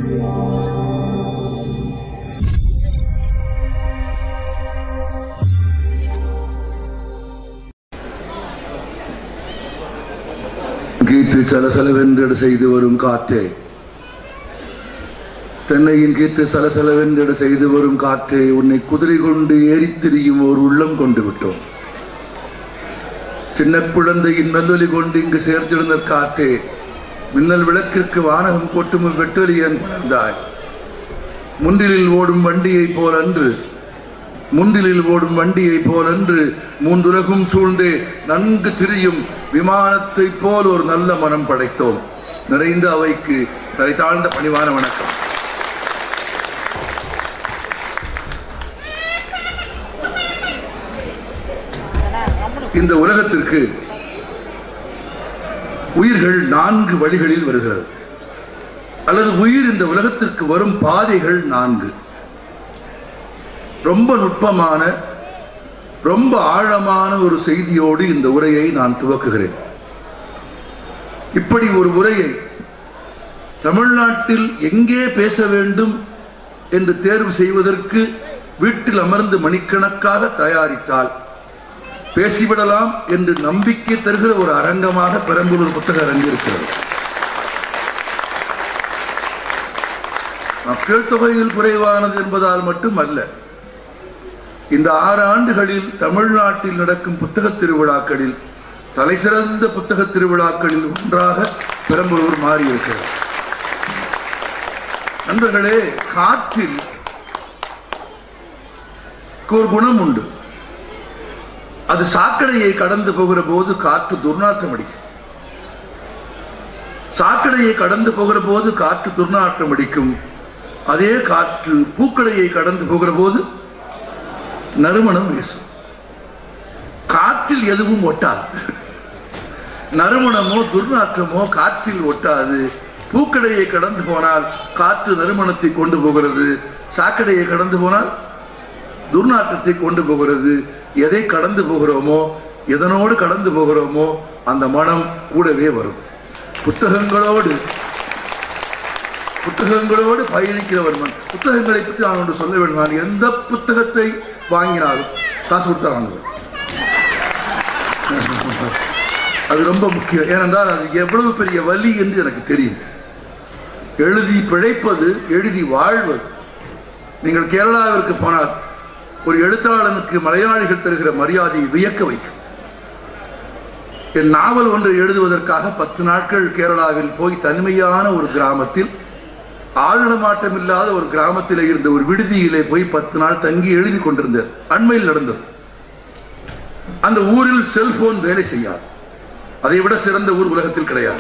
கீற்று சலசலவென்று செய்து வரும் காற்றே தென்னையின் கீற்று சலசலவென்று செய்து வரும் காற்றே உன்னை குதிரை கொண்டு ஏறித் திரியும் ஒரு உள்ளம் கொண்டு விட்டோம் சின்ன குழந்தையின் மெல்லொலி கொண்டு இங்கு சேர்த்திருந்த காற்றே மின்னல் விளக்கிற்கு வானகம் கொட்டும் வெட்டொலியன் பிறந்தாய் முன்றிலில் ஓடும் வண்டியைப் போல் அன்று முன்றிலில் ஓடும் வண்டியைப் போல் அன்று மூன்றுலகும் சூழ்ந்தே நன்கு திரியும் விமானத்தைப் போல் ஒரு நல்ல மனம் படைத்தோம் நிறைந்த அவைக்கு தலை தாழ்ந்த பணிவான வணக்கம் இந்த உலகத்திற்கு உயிர்கள் நான்கு வழிகளில் வருகிறது அல்லது உயிர் இந்த உலகத்திற்கு வரும் பாதைகள் நான்கு ரொம்ப நுட்பமான ரொம்ப ஆழமான ஒரு செய்தியோடு இந்த உரையை நான் துவக்குகிறேன் இப்படி ஒரு உரையை தமிழ்நாட்டில் எங்கே பேச வேண்டும் என்று தேர்வு செய்வதற்கு வீட்டில் அமர்ந்து மணிக்கணக்காக தயாரித்தால் பேசிவிடலாம் என்று நம்பிக்கை தருகிற ஒரு அரங்கமாக பெரம்பலூர் புத்தக அரங்கு இருக்கிறது மக்கள் தொகையில் குறைவானது என்பதால் மட்டும் அல்ல இந்த ஆறு ஆண்டுகளில் தமிழ்நாட்டில் நடக்கும் புத்தக திருவிழாக்களில் தலைசிறந்த புத்தக திருவிழாக்களில் ஒன்றாக பெரம்பலூர் மாறியிருக்கிறது நண்பர்களே காற்றில் ஒரு குணம் உண்டு அது சாக்கடையை கடந்து போகிற போது காற்று துர்நாற்றம் அடிக்கும் சாக்கடையை கடந்து போகிற போது காற்று துர்நாற்றம் அடிக்கும் அதே காற்று பூக்கடையை கடந்து போகிற போது நறுமணம் வீசும் காற்றில் எதுவும் ஒட்டாது நறுமணமோ துர்நாற்றமோ காற்றில் ஒட்டாது பூக்கடையை கடந்து போனால் காற்று நறுமணத்தை கொண்டு போகிறது சாக்கடையை கடந்து போனால் துர்நாற்றத்தை கொண்டு போகிறது எதை கடந்து போகிறோமோ எதனோடு கடந்து போகிறோமோ அந்த மனம் கூடவே வரும் புத்தகங்களோடு புத்தகங்களோடு பயணிக்கிறவர் மண் புத்தகங்களை பற்றி நான் ஒன்று சொல்ல வேண்டும் நான் எந்த புத்தகத்தை வாங்கினாலும் காசு கொடுத்தா வாங்குவேன் அது ரொம்ப முக்கியம் ஏனென்றால் அது எவ்வளவு பெரிய வலி என்று எனக்கு தெரியும் எழுதி பிழைப்பது எழுதி வாழ்வது நீங்கள் கேரளாவிற்கு போனால் ஒரு எழுத்தாளனுக்கு மலையாளிகள் தருகிற மரியாதையை வியக்க வைக்கும் என் நாவல் ஒன்றை எழுதுவதற்காக பத்து நாட்கள் கேரளாவில் போய் தனிமையான ஒரு கிராமத்தில் ஆளுநமாட்டம் இல்லாத ஒரு கிராமத்தில் இருந்த ஒரு விடுதியிலே போய் பத்து நாள் தங்கி எழுதி கொண்டிருந்தார் அண்மையில் நடந்தது அந்த ஊரில் செல்போன் வேலை செய்யாது அதை விட சிறந்த ஊர் உலகத்தில் கிடையாது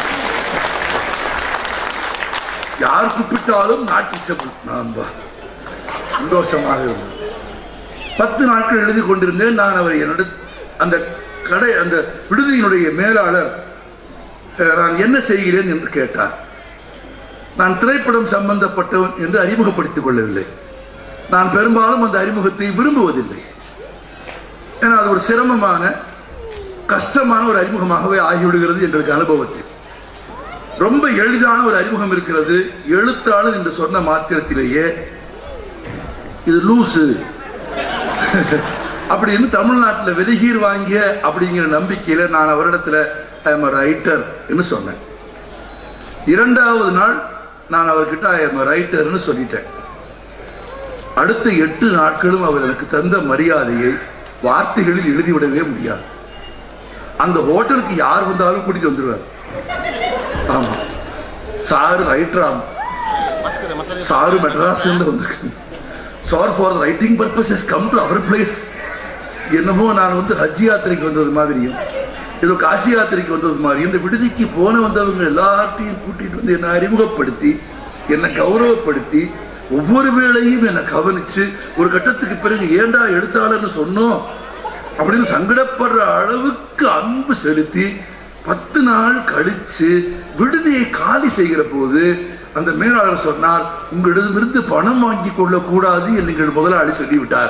யார் கூப்பிட்டாலும் நாட்டு செப்பல் நான் வா சந்தோஷமாக இருந்தது பத்து நாட்கள் எழுதி கொண்டிருந்தேன் நான் அவரை என்னோட அந்த கடை அந்த விடுதியினுடைய மேலாளர் அஹ், நான் என்ன செய்கிறேன் என்று கேட்டார் நான் திரைப்படம் சம்பந்தப்பட்டவன் என்று அறிமுகப்படுத்திக் கொள்ளவில்லை நான் பெரும்பாலும் அந்த அறிமுகத்தை விரும்புவதில்லை ஏன்னா அது ஒரு சிரமமான கஷ்டமான ஒரு அறிமுகமாகவே ஆகிவிடுகிறது எங்களுக்கு அனுபவத்தில் ரொம்ப எளிதான ஒரு அறிமுகம் இருக்கிறது எழுத்தாளர் என்று சொன்ன மாத்திரத்திலேயே இது லூசு அப்படின்னு தமிழ்நாட்டில் வெளிகீர் வாங்கிய அப்படிங்கிற நம்பிக்கையில நான் அவரிடத்துல ஐ எம் ரைட்டர் என்று சொன்னேன் இரண்டாவது நாள் நான் அவர்கிட்ட ஐ எம் ரைட்டர்னு சொல்லிட்டேன் அடுத்த எட்டு நாட்களும் அவர் எனக்கு தந்த மரியாதையை வார்த்தைகளில் எழுதிவிடவே முடியாது அந்த ஹோட்டலுக்கு யார் வந்தாலும் கூட்டிட்டு வந்துருவார் ஆமா சாரு ரைட்டராம் சாரு மெட்ராஸ் வந்திருக்கு sir for writing purpose has come to our place என்னமோ நான் வந்து ஹஜ் யாத்திரைக்கு வந்தது மாதிரியும் ஏதோ காசி யாத்திரைக்கு வந்தது மாதிரி இந்த விடுதிக்கு போன வந்தவங்க எல்லார்ட்டையும் கூட்டிட்டு வந்து என்னை அறிமுகப்படுத்தி என்னை கௌரவப்படுத்தி ஒவ்வொரு வேளையும் என்னை கவனிச்சு ஒரு கட்டத்துக்கு பிறகு ஏண்டா எழுத்தாளர்னு சொன்னோம் அப்படின்னு சங்கடப்படுற அளவுக்கு அன்பு செலுத்தி பத்து நாள் கழிச்சு விடுதியை காலி செய்கிற போது அந்த மேலாளர் சொன்னார் உங்களிடமிருந்து பணம் வாங்கி கொள்ள கூடாது என்று எங்கள் முதலாளி சொல்லிவிட்டார்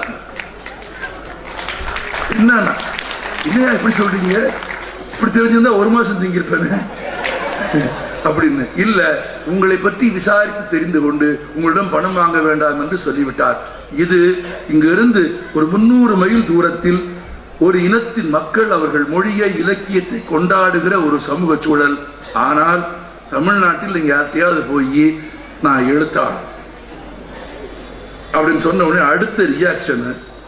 என்னன்னா இல்லையா இப்படி சொல்றீங்க இப்படி தெரிஞ்சிருந்தா ஒரு மாசம் தங்கியிருப்பேன் அப்படின்னு இல்ல உங்களை பற்றி விசாரித்து தெரிந்து கொண்டு உங்களிடம் பணம் வாங்க வேண்டாம் என்று சொல்லிவிட்டார் இது இங்கிருந்து ஒரு முன்னூறு மைல் தூரத்தில் ஒரு இனத்தின் மக்கள் அவர்கள் மொழியை இலக்கியத்தை கொண்டாடுகிற ஒரு சமூக சூழல் ஆனால் தமிழ்நாட்டில் நீங்க யார்கிட்டயாவது போய் நான் எழுத்தாளர் அப்படின்னு சொன்ன உடனே அடுத்த ரியாக்ஷன்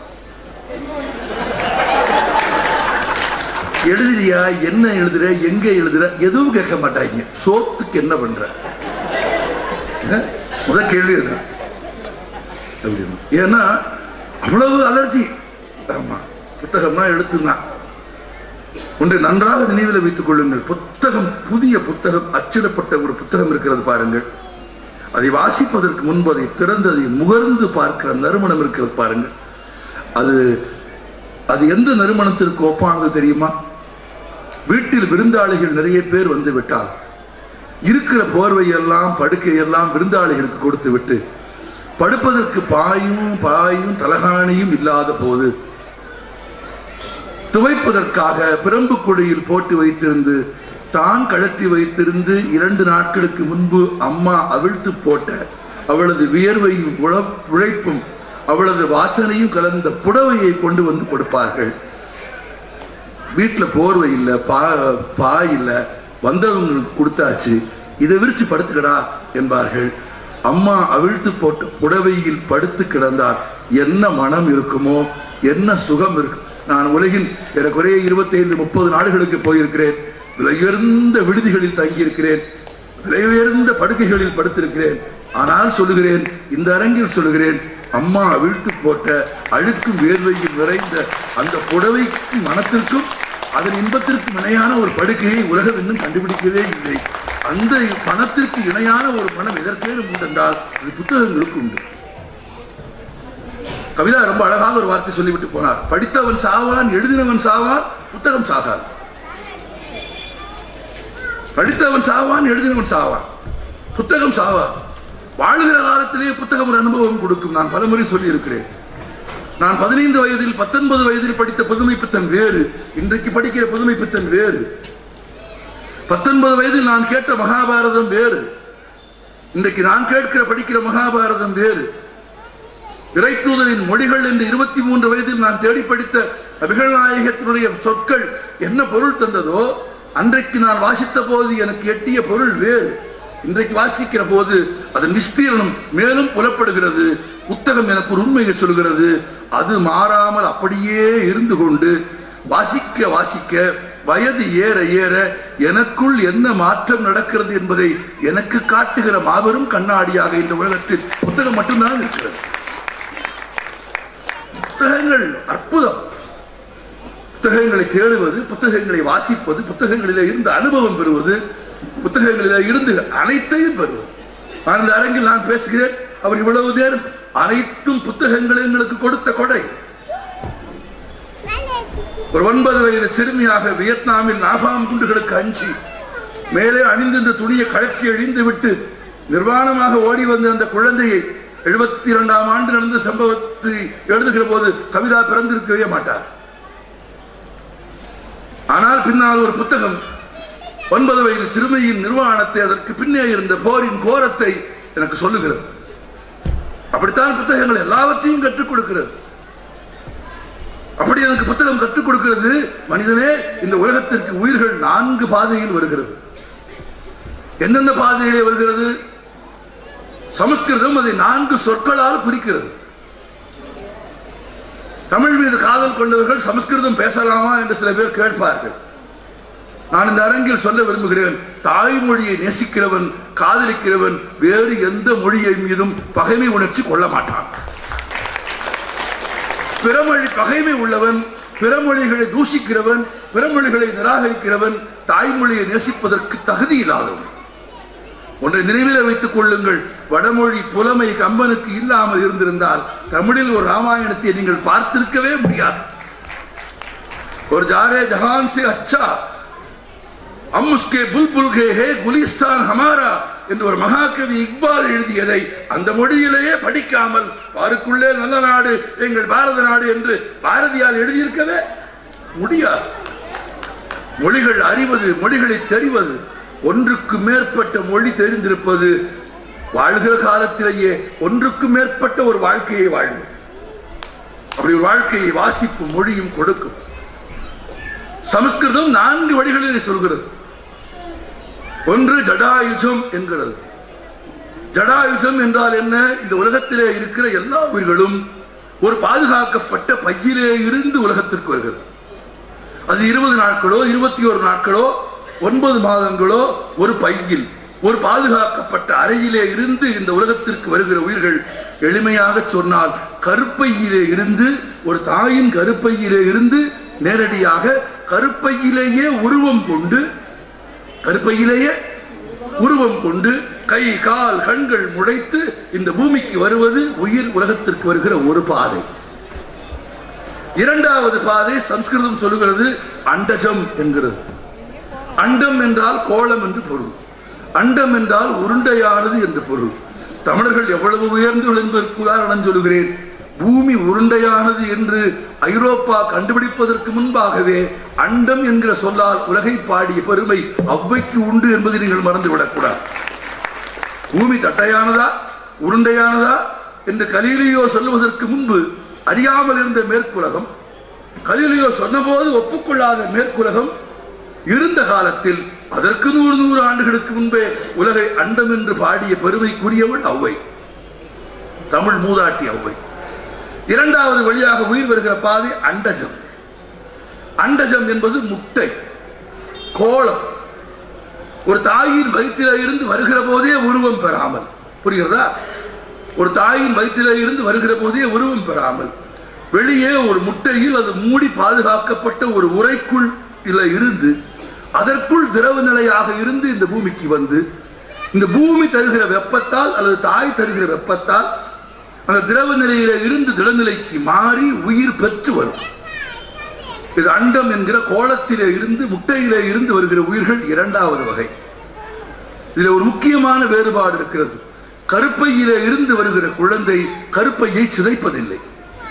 எழுதுறியா என்ன எழுதுற எங்க எழுதுற எதுவும் கேட்க மாட்டாங்க சோத்துக்கு என்ன பண்ற அஹ்? முத கேள்வி அதுதான் அப்படின்னு. ஏன்னா அவ்வளவு அலர்ஜி ஆமா புத்தகம்னா எழுத்துதான் ஒன்றை நன்றாக நினைவில் வைத்துக் கொள்ளுங்கள் புத்தகம் புதிய புத்தகம் அச்சிடப்பட்ட ஒரு புத்தகம் இருக்கிறது பாருங்கள் அதை வாசிப்பதற்கு முன்பு அதை திறந்து அதை முகர்ந்து பார்க்கிற நறுமணம் இருக்கிறது பாருங்கள் அது அது எந்த நறுமணத்திற்கு ஒப்பானது தெரியுமா வீட்டில் விருந்தாளிகள் நிறைய பேர் வந்து விட்டால் இருக்கிற போர்வையெல்லாம் படுக்கையெல்லாம் விருந்தாளிகளுக்கு கொடுத்து விட்டு படுப்பதற்கு பாயும் பாயும் தலகாணியும் இல்லாத போது துவைப்பதற்காக பிரம்பு குழியில் போட்டு வைத்திருந்து தான் கழற்றி வைத்திருந்து இரண்டு நாட்களுக்கு முன்பு அம்மா அவிழ்த்து போட்ட அவளது வியர்வையும் உழ- உழைப்பும் அவளது வாசனையும் கலந்த புடவையை கொண்டு வந்து கொடுப்பார்கள் வீட்டுல போர்வை இல்ல பா பாய் இல்ல வந்தவங்களுக்கு கொடுத்தாச்சு இதை விரிச்சு படுத்துக்கடா என்பார்கள் அம்மா அவிழ்த்து போட்ட புடவையில் படுத்து கிடந்தால் என்ன மனம் இருக்குமோ என்ன சுகம் இருக்கும் நான் உலகின் ஏறக்குறைய இருபத்தைந்து முப்பது நாடுகளுக்கு போயிருக்கிறேன் விலை உயர்ந்த விடுதிகளில் தங்கியிருக்கிறேன் விலை உயர்ந்த படுக்கைகளில் படுத்திருக்கிறேன் ஆனால் சொல்லுகிறேன் இந்த அரங்கில் சொல்லுகிறேன் அம்மா அவிழ்த்து போட்ட அழுக்கும் வேர்வையில் நிறைந்த அந்த புடவைக்கும் மனத்திற்கும் அதன் இன்பத்திற்கு இணையான ஒரு படுக்கையை உலகம் இன்னும் கண்டுபிடிக்கவே இல்லை அந்த பணத்திற்கு இணையான ஒரு மனம் எதற்கேனும் உண்டென்றால் அது புத்தகங்களுக்கு உண்டு கவிதா ரொம்ப அழகாக ஒரு வார்த்தை சொல்லிவிட்டு போனார் படித்தவன் சாவான் எழுதினவன் சாவான் புத்தகம் சாகாது படித்தவன் சாவான் எழுதினவன் சாவான் புத்தகம் சாவான் வாழுகிற காலத்திலேயே புத்தகம் ஒரு அனுபவம் கொடுக்கும் நான் பலமுறை சொல்லி இருக்கிறேன் நான் பதினைந்து வயதில் பத்தொன்பது வயதில் படித்த புதுமை பித்தன் வேறு இன்றைக்கு படிக்கிற புதுமை பித்தன் வேறு பத்தொன்பது வயதில் நான் கேட்ட மகாபாரதம் வேறு இன்றைக்கு நான் கேட்கிற படிக்கிற மகாபாரதம் வேறு இறைத்தூதரின் மொழிகள் என்று இருபத்தி மூன்று வயதில் நான் தேடி படித்த அபிகள் நாயகத்தினுடைய சொற்கள் என்ன பொருள் தந்ததோ அன்றைக்கு நான் வாசித்த போது எனக்கு எட்டிய பொருள் வேறு இன்றைக்கு வாசிக்கிற போது அதன் விஸ்தீரணம் மேலும் புலப்படுகிறது புத்தகம் எனக்கு ஒரு உண்மையை சொல்கிறது அது மாறாமல் அப்படியே இருந்து கொண்டு வாசிக்க வாசிக்க வயது ஏற ஏற எனக்குள் என்ன மாற்றம் நடக்கிறது என்பதை எனக்கு காட்டுகிற மாபெரும் கண்ணாடியாக இந்த உலகத்தில் புத்தகம் மட்டும்தான் இருக்கிறது புத்தகங்கள் அற்புதம் புத்தகங்களை தேடுவது புத்தகங்களை வாசிப்பது புத்தகங்களிலே இருந்து அனுபவம் பெறுவது புத்தகங்களிலே இருந்து அனைத்தையும் பெறுவது நான் இந்த அரங்கில் நான் பேசுகிறேன் அவர் இவ்வளவு நேரம் அனைத்தும் புத்தகங்களை எங்களுக்கு கொடுத்த கொடை ஒரு ஒன்பது வயது சிறுமியாக வியட்நாமில் நாகாம் குண்டுகளுக்கு அஞ்சி மேலே அணிந்திருந்த துணியை கழற்றி அழிந்து விட்டு நிர்வாணமாக ஓடி வந்த அந்த குழந்தையை எழுபத்தி இரண்டாம் ஆண்டு நடந்த சம்பவத்தை எழுதுகிற போது கவிதா பிறந்திருக்கவே மாட்டார் ஆனால் பின்னால் ஒரு புத்தகம் ஒன்பது வயது சிறுமியின் நிர்வாணத்தை அதற்கு பின்னே இருந்த போரின் கோரத்தை எனக்கு சொல்லுகிறது அப்படித்தான் புத்தகங்கள் எல்லாவற்றையும் கற்றுக் கொடுக்கிறது அப்படி எனக்கு புத்தகம் கற்றுக் கொடுக்கிறது மனிதனே இந்த உலகத்திற்கு உயிர்கள் நான்கு பாதையில் வருகிறது எந்தெந்த பாதையிலே வருகிறது சமஸ்கிருதம் அதை நான்கு சொற்களால் குறிக்கிறது தமிழ் மீது காதல் கொண்டவர்கள் சமஸ்கிருதம் பேசலாமா என்று சில பேர் கேட்பார்கள் நான் இந்த அரங்கில் சொல்ல விரும்புகிறேன் தாய்மொழியை நேசிக்கிறவன் காதலிக்கிறவன் வேறு எந்த மொழியை மீதும் பகைமை உணர்ச்சி கொள்ள மாட்டான் பிறமொழி பகைமை உள்ளவன் பிறமொழிகளை தூஷிக்கிறவன் பிறமொழிகளை நிராகரிக்கிறவன் தாய்மொழியை நேசிப்பதற்கு தகுதி இல்லாதவன் ஒன்றை நினைவில் வைத்துக் கொள்ளுங்கள் வடமொழி புலமை கம்பனுக்கு இல்லாமல் இருந்திருந்தால் தமிழில் ஒரு ராமாயணத்தை நீங்கள் பார்த்திருக்கவே முடியாது ஒரு ஜாரே ஜஹான் சே அச்சா हम उसके बुलबुल के है गुलिस्तान हमारा என்று ஒரு மகாகவி இக்பால் எழுதியதை அந்த மொழியிலேயே படிக்காமல் பாருக்குள்ளே நல்ல நாடு எங்கள் பாரத நாடு என்று பாரதியால் எழுதியிருக்கவே முடியாது மொழிகள் அறிவது மொழிகளை தெரிவது ஒன்றுக்கு மேற்பட்ட மொழி தெரிந்திருப்பது வாழ்கிற காலத்திலேயே ஒன்றுக்கு மேற்பட்ட ஒரு வாழ்க்கையை வாழ்வு அப்படி ஒரு வாழ்க்கையை வாசிப்பும் மொழியும் கொடுக்கும் சமஸ்கிருதம் நான்கு வழிகளில் சொல்கிறது ஒன்று ஜடாயுஜம் என்கிறது ஜடாயுஜம் என்றால் என்ன இந்த உலகத்திலே இருக்கிற எல்லா உயிர்களும் ஒரு பாதுகாக்கப்பட்ட பையிலே இருந்து உலகத்திற்கு வருகிறது அது இருபது நாட்களோ இருபத்தி ஒரு நாட்களோ ஒன்பது மாதங்களோ ஒரு பையில் ஒரு பாதுகாக்கப்பட்ட அறையிலே இருந்து இந்த உலகத்திற்கு வருகிற உயிர்கள் எளிமையாக சொன்னால் கருப்பையிலே இருந்து ஒரு தாயின் கருப்பையிலே இருந்து நேரடியாக கருப்பையிலேயே உருவம் கொண்டு கருப்பையிலேயே உருவம் கொண்டு கை கால் கண்கள் முளைத்து இந்த பூமிக்கு வருவது உயிர் உலகத்திற்கு வருகிற ஒரு பாதை இரண்டாவது பாதை சம்ஸ்கிருதம் சொல்லுகிறது அண்டஜம் என்கிறது அண்டம் என்றால் கோலம் என்று பொருள் அண்டம் என்றால் உருண்டையானது என்று பொருள் தமிழர்கள் எவ்வளவு உயர்ந்து என்பதற்கு உதாரணம் சொல்லுகிறேன் பூமி உருண்டையானது என்று ஐரோப்பா கண்டுபிடிப்பதற்கு முன்பாகவே அண்டம் என்கிற சொல்லால் உலகை பாடிய பெருமை அவ்வைக்கு உண்டு என்பதை நீங்கள் மறந்துவிடக் கூடாது பூமி தட்டையானதா உருண்டையானதா என்று கலீலியோ சொல்லுவதற்கு முன்பு அறியாமல் இருந்த மேற்குலகம் கலீலியோ சொன்னபோது ஒப்புக்கொள்ளாத மேற்குலகம் இருந்த காலத்தில் அதற்கு நூறு நூறு ஆண்டுகளுக்கு முன்பே உலகை அண்டம் என்று பாடிய பெருமைக்குரியவள் ஔவை தமிழ் மூதாட்டி ஔவை இரண்டாவது வழியாக உயிர் வருகிற பாதை அண்டஜம் அண்டஜம் என்பது முட்டை கோலம் ஒரு தாயின் வயிற்றில இருந்து வருகிற போதே உருவம் பெறாமல் புரிகிறதா ஒரு தாயின் வயிற்றில இருந்து வருகிற போதே உருவம் பெறாமல் வெளியே ஒரு முட்டையில் அது மூடி பாதுகாக்கப்பட்ட ஒரு உரைக்குள் இல்ல இருந்து அதற்குள் திரவ நிலையாக இருந்து இந்த பூமிக்கு வந்து இந்த பூமி தருகிற வெப்பத்தால் அல்லது தாய் தருகிற வெப்பத்தால் அந்த திரவ நிலையில இருந்து திடநிலைக்கு மாறி உயிர் பெற்று வரும் இது அண்டம் என்கிற கோலத்திலே இருந்து முட்டையிலே இருந்து வருகிற உயிர்கள் இரண்டாவது வகை இதுல ஒரு முக்கியமான வேறுபாடு இருக்கிறது கருப்பையிலே இருந்து வருகிற குழந்தை கருப்பையை சிதைப்பதில்லை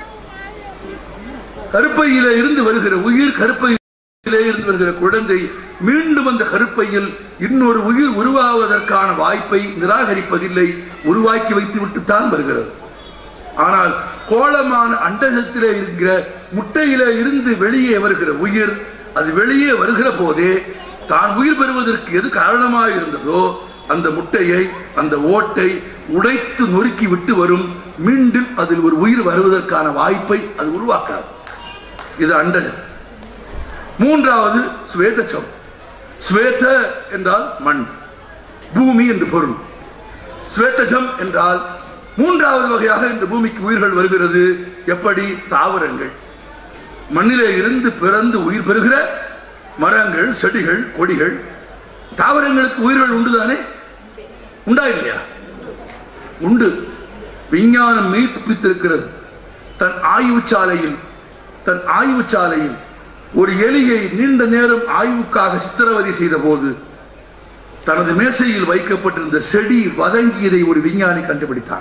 கருப்பையிலே இருந்து வருகிற உயிர் கருப்பையிலே இருந்து வருகிற குழந்தை மீண்டும் அந்த கருப்பையில் இன்னொரு உயிர் உருவாவதற்கான வாய்ப்பை நிராகரிப்பதில்லை உருவாக்கி வைத்து விட்டுத்தான் வருகிறது ஆனால் கோலமான அண்டகத்திலே இருக்கிற முட்டையிலே இருந்து வெளியே வருகிற உயிர் அது வெளியே வருகிற போதே தான் உயிர் பெறுவதற்கு எது காரணமாக இருந்ததோ அந்த முட்டையை அந்த ஓட்டை உடைத்து நொறுக்கி விட்டு வரும் மீண்டும் அதில் ஒரு உயிர் வருவதற்கான வாய்ப்பை அது உருவாக்காது இது அண்டகம் மூன்றாவது ஸ்வேதச்சம் ஸ்வேத என்றால் மண் பூமி என்று பொருள் ஸ்வேதஜம் என்றால் மூன்றாவது வகையாக இந்த பூமிக்கு உயிர்கள் வருகிறது எப்படி தாவரங்கள் மண்ணிலே இருந்து பிறந்து உயிர் பெறுகிற மரங்கள் செடிகள் கொடிகள் தாவரங்களுக்கு உயிர்கள் உண்டுதானே உண்டா இல்லையா உண்டு விஞ்ஞானம் மெய்ப்பித்திருக்கிறது தன் ஆய்வுச்சாலையில் தன் ஆய்வுச்சாலையில் ஒரு எலியை நீண்ட நேரம் ஆய்வுக்காக சித்திரவதை செய்த போது தனது மேசையில் வைக்கப்பட்டிருந்த செடி வதங்கியதை ஒரு விஞ்ஞானி கண்டுபிடித்தான்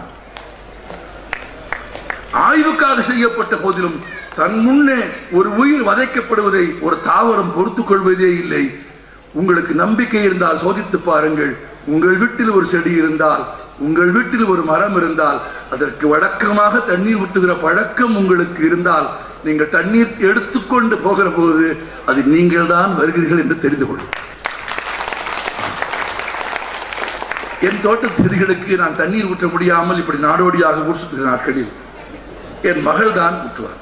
ஆய்வுக்காக செய்யப்பட்ட போதிலும் தன் முன்னே ஒரு உயிர் வதைக்கப்படுவதை ஒரு தாவரம் பொறுத்துக் கொள்வதே இல்லை உங்களுக்கு நம்பிக்கை இருந்தால் சோதித்து பாருங்கள் உங்கள் வீட்டில் ஒரு செடி இருந்தால் உங்கள் வீட்டில் ஒரு மரம் இருந்தால் அதற்கு வழக்கமாக தண்ணீர் ஊட்டுகிற பழக்கம் உங்களுக்கு இருந்தால் நீங்கள் தண்ணீர் எடுத்துக்கொண்டு போகிற போது அது நீங்கள் தான் வருகிறீர்கள் என்று தெரிந்து கொள்ளும் என் தோட்ட செடிகளுக்கு நான் தண்ணீர் ஊற்ற முடியாமல் இப்படி நாடோடியாக ஊர் சுற்றுகிற நாட்களில் என் மகள் தான் ஊற்றுவார்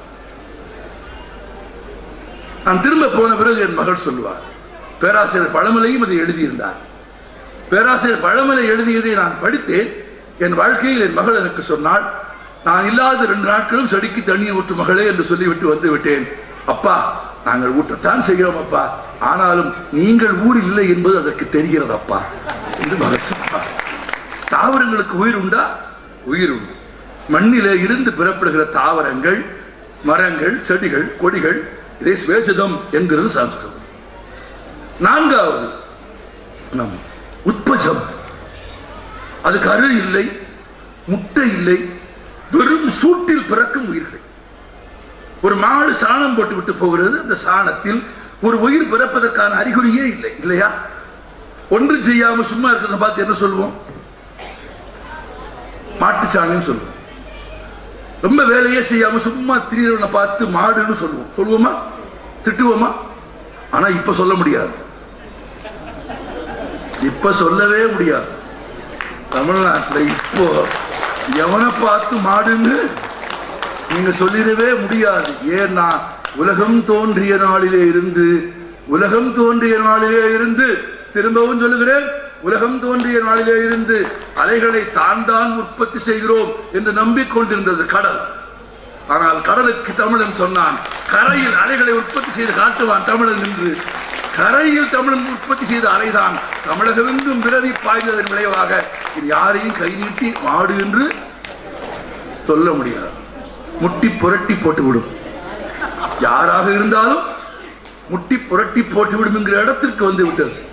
நான் திரும்ப போன பிறகு என் மகள் சொல்லுவார் பேராசிரியர் பழமலையும் அதை எழுதியிருந்தார் பேராசிரியர் பழமலை எழுதியதை நான் படித்தேன் என் வாழ்க்கையில் என் மகள் எனக்கு சொன்னாள் நான் இல்லாத ரெண்டு நாட்களும் செடிக்கு தண்ணீர் ஊற்று மகளே என்று சொல்லிவிட்டு வந்து விட்டேன் அப்பா நாங்கள் ஊற்றத்தான் செய்கிறோம் அப்பா ஆனாலும் நீங்கள் ஊர் இல்லை என்பது அதற்கு தெரிகிறது அப்பா என்று மகள் சொன்னார் தாவரங்களுக்கு உயிர் உண்டா உயிர் உண்டு மண்ணிலே இருந்து பிறப்படுகிற தாவரங்கள் மரங்கள் செடிகள் கொடிகள் இதை ஸ்வேஜதம் என்கிறது சாஸ்திரம் நான்காவது நம் உட்பஜம் அது கரு இல்லை முட்டை இல்லை வெறும் சூட்டில் பிறக்கும் உயிர்கள் ஒரு மாடு சாணம் போட்டு விட்டு போகிறது அந்த சாணத்தில் ஒரு உயிர் பிறப்பதற்கான அறிகுறியே இல்லை இல்லையா ஒன்று செய்யாம சும்மா இருக்கிறத பார்த்து என்ன சொல்லுவோம் மாட்டுச்சாணின்னு சொல்லுவோம் ரொம்ப வேலையே செய்யாம சும்மா திரியவனை பார்த்து மாடுன்னு சொல்லுவோம் சொல்லுவோமா திட்டுவோமா ஆனா இப்ப சொல்ல முடியாது இப்ப சொல்லவே முடியாது தமிழ்நாட்டுல இப்போ எவனை பார்த்து மாடுன்னு நீங்க சொல்லிடவே முடியாது ஏன்னா உலகம் தோன்றிய நாளிலே இருந்து உலகம் தோன்றிய நாளிலே இருந்து திரும்பவும் சொல்லுகிறேன் உலகம் தோன்றிய நாளிலே இருந்து அலைகளை தான் தான் உற்பத்தி செய்கிறோம் என்று நம்பிக்கொண்டிருந்தது கடல் ஆனால் கடலுக்கு தமிழன் சொன்னான் கரையில் அலைகளை உற்பத்தி செய்து காட்டுவான் தமிழன் என்று கரையில் தமிழன் உற்பத்தி செய்த அலைதான் தமிழகமெங்கும் விரவி பாய்ந்ததன் விளைவாக இது யாரையும் கை நீட்டி மாடு என்று சொல்ல முடியாது முட்டி புரட்டி போட்டுவிடும் யாராக இருந்தாலும் முட்டி புரட்டி போட்டுவிடும் என்கிற இடத்திற்கு வந்து விட்டது